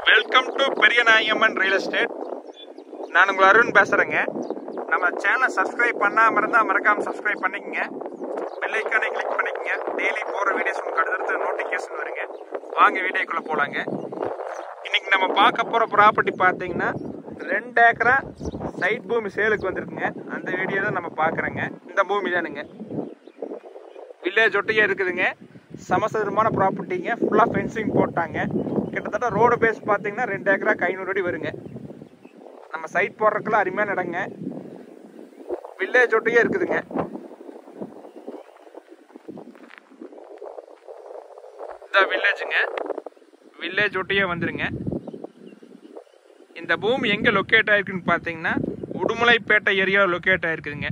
welcome to பெரிய நாயம்மன் real estate நான் உங்கள் அருண் பேசுகிறேங்க நம்ம சேனலை சப்ஸ்கிரைப் பண்ணாமல் இருந்தால் மறக்காமல் சப்ஸ்கிரைப் பண்ணிக்கங்க பெல்லைக்கானை கிளிக் பண்ணிக்கங்க டெய்லி போகிற வீடியோஸ் உங்களுக்கு அடுத்தடுத்து நோட்டிஃபிகேஷன் வருங்க வாங்க வீடியோக்குள்ளே போகலாங்க இன்னைக்கு நம்ம பார்க்க போகிற ப்ராப்பர்ட்டி பார்த்தீங்கன்னா ரெண்டு ஏக்கரா சைட் பூமி சேலுக்கு வந்திருக்குங்க அந்த வீடியோ தான் நம்ம பார்க்குறோங்க இந்த பூமி தானுங்க வில்லேஜ் ஒட்டியே இருக்குதுங்க சமசதுரமான ப்ராப்பர்ட்டிங்க ஃபுல்லாக ஃபென்சிங் போட்டாங்க கிட்டத்தட்ட ரோடு பேஸ் பார்த்தீங்கன்னா ரெண்டு ஏக்கராக்கு ஐநூறு அடி வருங்க நம்ம சைட் போடுறதுக்குலாம் அருமையான இடங்க வில்லேஜ் ஒட்டியே இருக்குதுங்க இந்த வில்லேஜுங்க வில்லேஜ் ஒட்டியே வந்துருங்க இந்த பூமி எங்கே லொக்கேட் ஆயிருக்குன்னு பார்த்தீங்கன்னா உடுமலைப்பேட்டை ஏரியாவில் லொக்கேட் ஆயிருக்குதுங்க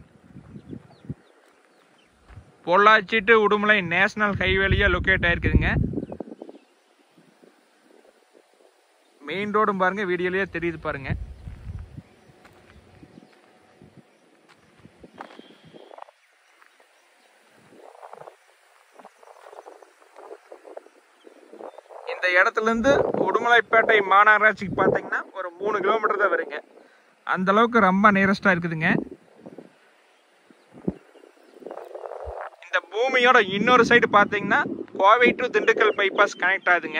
பொள்ளாச்சி டு உடுமலை நேஷனல் ஹைவேலியாக லொக்கேட் ஆயிருக்குதுங்க மெயின் ரோடும் பாருங்க வீடியோலயே தெரியுது பாருங்க இந்த இடத்துல இருந்து உடுமலைப்பேட்டை மாநகராட்சிக்கு பார்த்தீங்கன்னா ஒரு மூணு கிலோமீட்டர் தான் வருங்க அந்த அளவுக்கு ரொம்ப நியரஸ்டா இருக்குதுங்க இந்த பூமியோட இன்னொரு சைடு பார்த்தீங்கன்னா Kovai to Dindigul bypass connect ஆகுதுங்க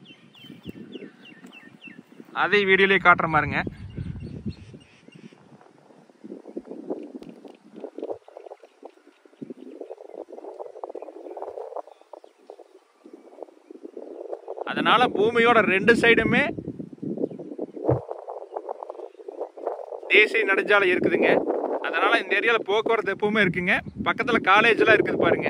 அதை வீடியோலயே காட்டுற மாதிரிங்க அதனால பூமியோட ரெண்டு சைடுமே தேசிய நெடுஞ்சாலை இருக்குதுங்க அதனால இந்த ஏரியாவில் போக்குவரத்து எப்பவுமே இருக்குங்க பக்கத்தில் காலேஜ்லாம் இருக்குது பாருங்க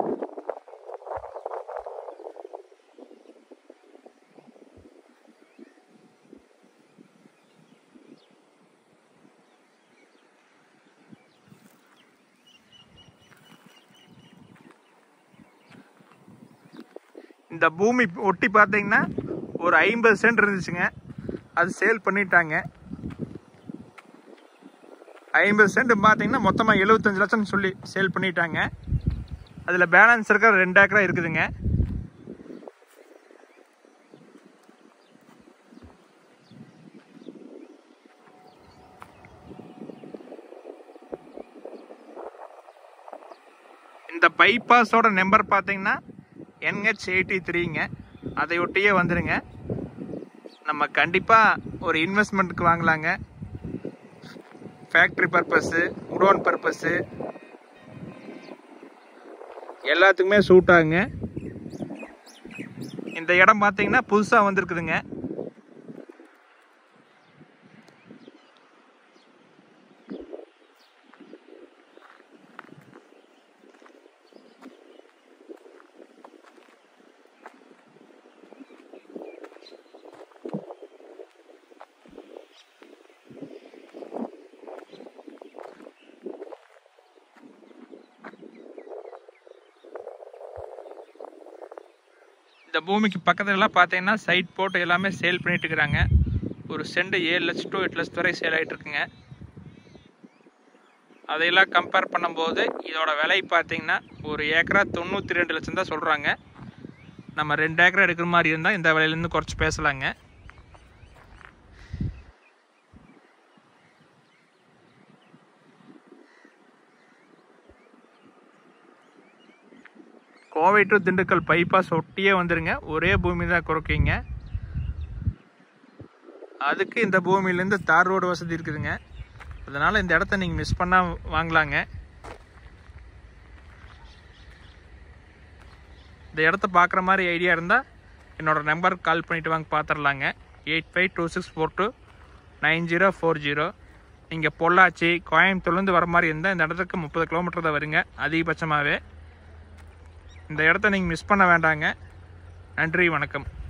இந்த பூமி ஒட்டி பார்த்தீங்கன்னா ஒரு ஐம்பது சென்ட் இருந்துச்சுங்க அது சேல் பண்ணிட்டாங்க ஐம்பது சென்ட் பார்த்தீங்கன்னா மொத்தமாக எழுபத்தஞ்சு லட்சம் சொல்லி சேல் பண்ணிட்டாங்க அதில் பேலன்ஸ் இருக்கிற ரெண்டு ஏக்கரா இருக்குதுங்க இந்த பைபாஸோட நம்பர் பார்த்தீங்கன்னா என்ஹெச் எயிட்டி த்ரீங்க அதை ஒட்டியே வந்துடுங்க நம்ம கண்டிப்பாக ஒரு இன்வெஸ்ட்மெண்ட்டுக்கு வாங்கலாங்க ஃபேக்ட்ரி பர்பஸ்ஸு குடோன் பர்பஸ்ஸு எல்லாத்துக்குமே சூட் ஆகுங்க இந்த இடம் பார்த்தீங்கன்னா புதுசாக வந்திருக்குதுங்க இந்த பூமிக்கு பக்கத்துல எல்லாம் பார்த்தீங்கன்னா சைட் போட்டு எல்லாமே சேல் பண்ணிட்டு இருக்கிறாங்க ஒரு செண்டு ஏழு லட்சம் டு எட்டு லட்சத்து வரை சேல் ஆகிட்டு இருக்குங்க அதையெல்லாம் கம்பேர் பண்ணும்போது இதோட விலை பார்த்தீங்கன்னா ஒரு ஏக்கரா தொண்ணூற்றி ரெண்டு லட்சம் தான் சொல்கிறாங்க நம்ம ரெண்டு ஏக்கரா எடுக்கிற மாதிரி இருந்தால் இந்த விலையிலேருந்து குறைச்சி பேசலாங்க கோவை டு திண்டுக்கல் பைபாஸ் ஒட்டியே வந்துருங்க ஒரே பூமி தான் குறைக்கிங்க அதுக்கு இந்த பூமியிலேருந்து தார் ரோடு வசதி இருக்குதுங்க அதனால் இந்த இடத்த நீங்கள் மிஸ் பண்ணால் வாங்கலாங்க இந்த இடத்த பார்க்குற மாதிரி ஐடியா இருந்தால் என்னோடய நம்பருக்கு கால் பண்ணிவிட்டு வாங்க பார்த்துடலாங்க eight five two six four two nine zero four zero நீங்கள் பொள்ளாச்சி கோயம்புத்தூர்லேருந்து வர மாதிரி இருந்தால் இந்த இடத்துக்கு முப்பது கிலோமீட்டர் தான் வருங்க அதிகபட்சமாகவே இந்த இடத்த நீங்கள் மிஸ் பண்ண வேண்டாங்க நன்றி வணக்கம்